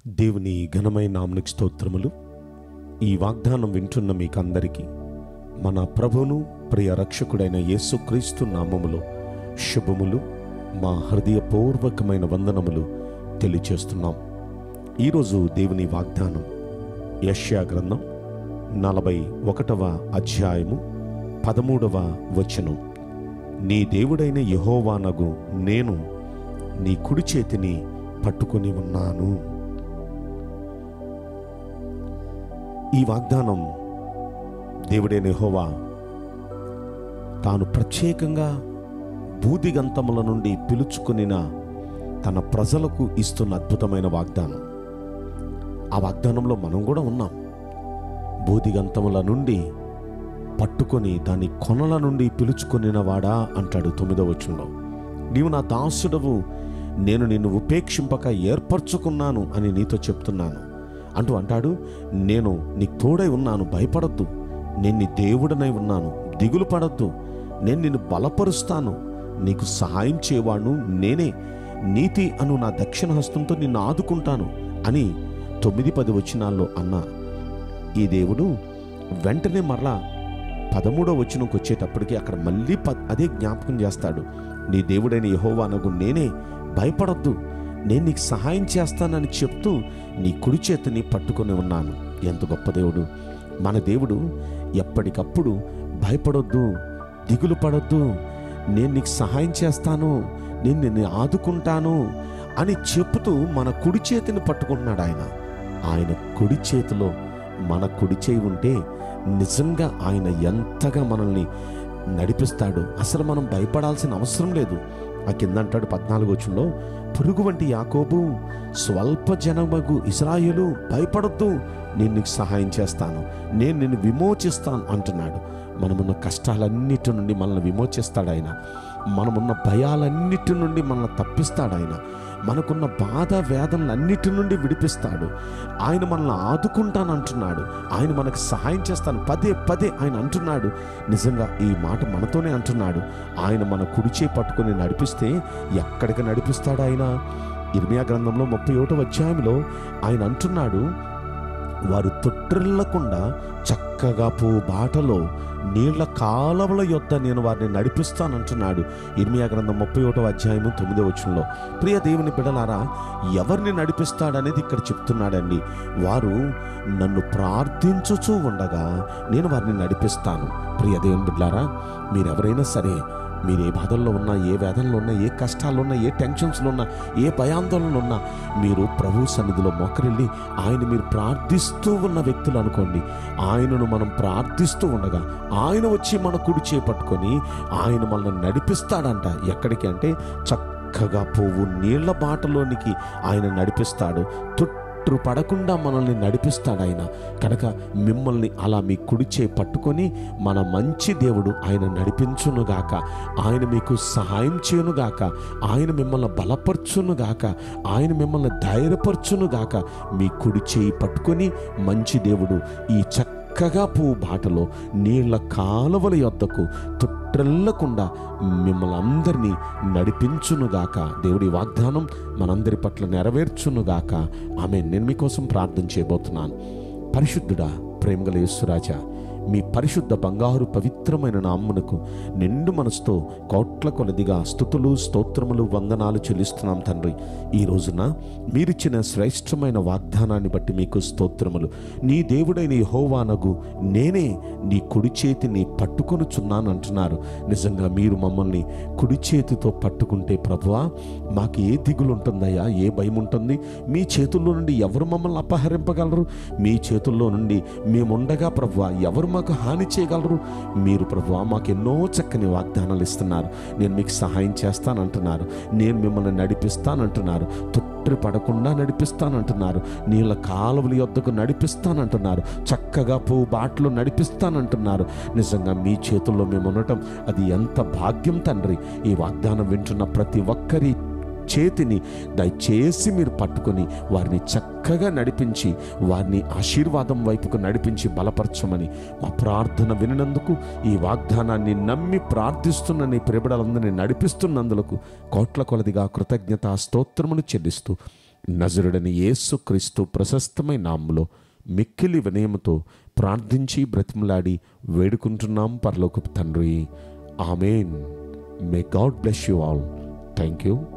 దేవుని ఘనమైన నామనికి స్తోత్రములు ఈ వాగ్దానం వింటున్న మీకందరికీ మన ప్రభువును ప్రియ రక్షకుడైన యేసుక్రీస్తు నామములో శుభములు మా హృదయపూర్వకమైన వందనములు తెలియచేస్తున్నాం ఈరోజు దేవుని వాగ్దానం యష్యా గ్రంథం నలభై ఒకటవ అధ్యాయము పదమూడవ వచనం నీ దేవుడైన యహోవానగు నేను నీ కుడి చేతిని పట్టుకొని ఉన్నాను ఈ వాగ్దానం దేవుడైన యెహోవా తాను ప్రత్యేకంగా బూదిగంతముల నుండి పిలుచుకునిన తన ప్రజలకు ఇస్తున్న అద్భుతమైన వాగ్దానం ఆ వాగ్దానంలో మనం కూడా ఉన్నాం బూదిగంతముల నుండి పట్టుకొని దాని కొనల నుండి పిలుచుకొనిన వాడా అంటాడు తొమ్మిదవ వచనంలో నీవు నా దాసుడవు నేను నిన్ను ఉపేక్షింపక ఏర్పరచుకున్నాను అని నీతో చెప్తున్నాను అంటూ అంటాడు నేను నీకు తోడై ఉన్నాను భయపడద్దు నేను నీ దేవుడనై ఉన్నాను దిగులు పడద్దు నేను నిన్ను బలపరుస్తాను నీకు సహాయం చేయవాడు నేనే నీతి అను నా దక్షిణ హస్తంతో నిన్ను ఆదుకుంటాను అని తొమ్మిది పది వచనాల్లో అన్న ఈ దేవుడు వెంటనే మరలా పదమూడో వచనంకి వచ్చేటప్పటికి అక్కడ మళ్ళీ ప అదే జ్ఞాపకం చేస్తాడు నీ దేవుడైన యహోవా అనగు నేనే భయపడొద్దు నేను నీకు సహాయం చేస్తానని చెప్తూ నీ కుడి చేతిని పట్టుకొని ఉన్నాను ఎంత గొప్ప దేవుడు మన దేవుడు ఎప్పటికప్పుడు భయపడొద్దు దిగులు పడొద్దు నేను నీకు సహాయం చేస్తాను నేను నిన్ను ఆదుకుంటాను అని చెప్తూ మన కుడి చేతిని పట్టుకుంటున్నాడు ఆయన ఆయన కుడి చేతిలో మన కుడి చేయి ఉంటే నిజంగా ఆయన ఎంతగా మనల్ని నడిపిస్తాడు అసలు మనం భయపడాల్సిన అవసరం లేదు ఆ కింద అంటాడు పద్నాలుగు వచ్చంలో పురుగు వంటి యాకోబు స్వల్ప జనమగు ఇస్రాయేలు భయపడొద్దు నేను నీకు సహాయం చేస్తాను నేను నిన్ను విమోచిస్తాను అంటున్నాడు మనమున్న కష్టాలన్నిటి నుండి మనల్ని విమోచిస్తాడు ఆయన మనమున్న భయాలన్నిటి నుండి మనల్ని తప్పిస్తాడు ఆయన మనకున్న బాధ వేదనలన్నిటి నుండి విడిపిస్తాడు ఆయన మనల్ని ఆదుకుంటాను అంటున్నాడు ఆయన మనకు సహాయం చేస్తాను పదే పదే ఆయన అంటున్నాడు నిజంగా ఈ మాట మనతోనే అంటున్నాడు ఆయన మన కుడిచే పట్టుకొని నడిపిస్తే ఎక్కడికి నడిపిస్తాడు ఆయన ఇర్మియా గ్రంథంలో ముప్పై ఒకటో అధ్యాయంలో ఆయన అంటున్నాడు వారు తొట్టిల్లకుండా చక్కగా పో బాటలో నీళ్ల కాలవల యొద్ద నేను వారిని నడిపిస్తానంటున్నాడు ఇర్మియా గ్రంథం ముప్పై ఒకటో అధ్యాయము తొమ్మిదో వచనంలో ప్రియ దేవుని బిడలారా ఎవరిని నడిపిస్తాడనేది ఇక్కడ చెప్తున్నాడండి వారు నన్ను ప్రార్థించుచూ ఉండగా నేను వారిని నడిపిస్తాను ప్రియ దేవుని బిడ్డలారా మీరెవరైనా సరే మీరు ఏ బాధల్లో ఉన్నా ఏ వేదనలో ఉన్నా ఏ కష్టాల్లో ఉన్నా ఏ టెన్షన్స్లో ఉన్నా ఏ భయాందోళనలో ఉన్నా మీరు ప్రభు సన్నిధిలో మొక్కరెళ్ళి ఆయన మీరు ప్రార్థిస్తూ ఉన్న వ్యక్తులు అనుకోండి ఆయనను మనం ప్రార్థిస్తూ ఉండగా ఆయన వచ్చి మన కుడి చేపట్టుకొని ఆయన మనల్ని నడిపిస్తాడంట ఎక్కడికి అంటే చక్కగా పువ్వు నీళ్ల బాటలోనికి ఆయన నడిపిస్తాడు తుట్టు పడకుండా మనల్ని నడిపిస్తాడు ఆయన కనుక మిమ్మల్ని అలా మీ కుడిచే పట్టుకొని మన మంచి దేవుడు ఆయన నడిపించునుగాక ఆయన మీకు సహాయం చేయనుగాక ఆయన మిమ్మల్ని బలపరచునుగాక ఆయన మిమ్మల్ని ధైర్యపరచునుగాక మీ కుడి చేయి పట్టుకొని మంచి దేవుడు ఈ చక్కగా పువ్వు బాటలో నీళ్ల కాలువల యొద్దకు తుట్రెల్లకుండా మిమ్మల్ని అందరినీ నడిపించునుగాక దేవుడి వాగ్దానం మనందరి పట్ల నెరవేర్చునుగాక ఆమె నేను మీకోసం ప్రార్థన చేయబోతున్నాను పరిశుద్ధుడా ప్రేమగల యేసురాజా మీ పరిశుద్ధ బంగారు పవిత్రమైన నామ్మునకు నిండు మనసుతో కోట్ల కొలదిగా స్థుతులు స్తోత్రములు వందనాలు చెల్లిస్తున్నాం తండ్రి ఈ రోజున మీరిచ్చిన శ్రేష్టమైన వాగ్దానాన్ని బట్టి మీకు స్తోత్రములు నీ దేవుడైన యెహోవానగు నేనే నీ కుడి చేతిని పట్టుకొనుచున్నాను అంటున్నారు నిజంగా మీరు మమ్మల్ని కుడి చేతితో పట్టుకుంటే ప్రభువా మాకు ఏ దిగులు ఉంటుందయ్యా ఏ భయం ఉంటుంది మీ చేతుల్లో నుండి ఎవరు మమ్మల్ని అపహరింపగలరు మీ చేతుల్లో నుండి మేముండగా ప్రభువా ఎవరు మాకు హాని చేయగలరు మీరు ప్రభువా మాకు ఎన్నో చక్కని వాగ్దానాలు ఇస్తున్నారు నేను మీకు సహాయం చేస్తానంటున్నారు నేను మిమ్మల్ని నడిపిస్తానంటున్నారు తొట్టు పడకుండా నడిపిస్తానంటున్నారు నీళ్ళ కాలువల యొద్దకు నడిపిస్తానంటున్నారు చక్కగా పో బాటలో నడిపిస్తానంటున్నారు నిజంగా మీ చేతుల్లో మేము ఉండటం అది ఎంత భాగ్యం తండ్రి ఈ వాగ్దానం వింటున్న ప్రతి ఒక్కరి చేతిని దయచేసి మీరు పట్టుకొని వారిని చక్కగా నడిపించి వారిని ఆశీర్వాదం వైపుకు నడిపించి బలపరచమని మా ప్రార్థన వినినందుకు ఈ వాగ్దానాన్ని నమ్మి ప్రార్థిస్తున్న నీ ప్రిబడలందరినీ నడిపిస్తున్నందులకు కోట్ల కొలదిగా కృతజ్ఞత స్తోత్రమును చెల్లిస్తూ నజరుడని యేసుక్రీస్తు ప్రశస్తమైన నామములో మిక్కిలి వినయముతో ప్రార్థించి బ్రతిమలాడి వేడుకుంటున్నాం పరలోకపు తండ్రి amen may God bless you all thank you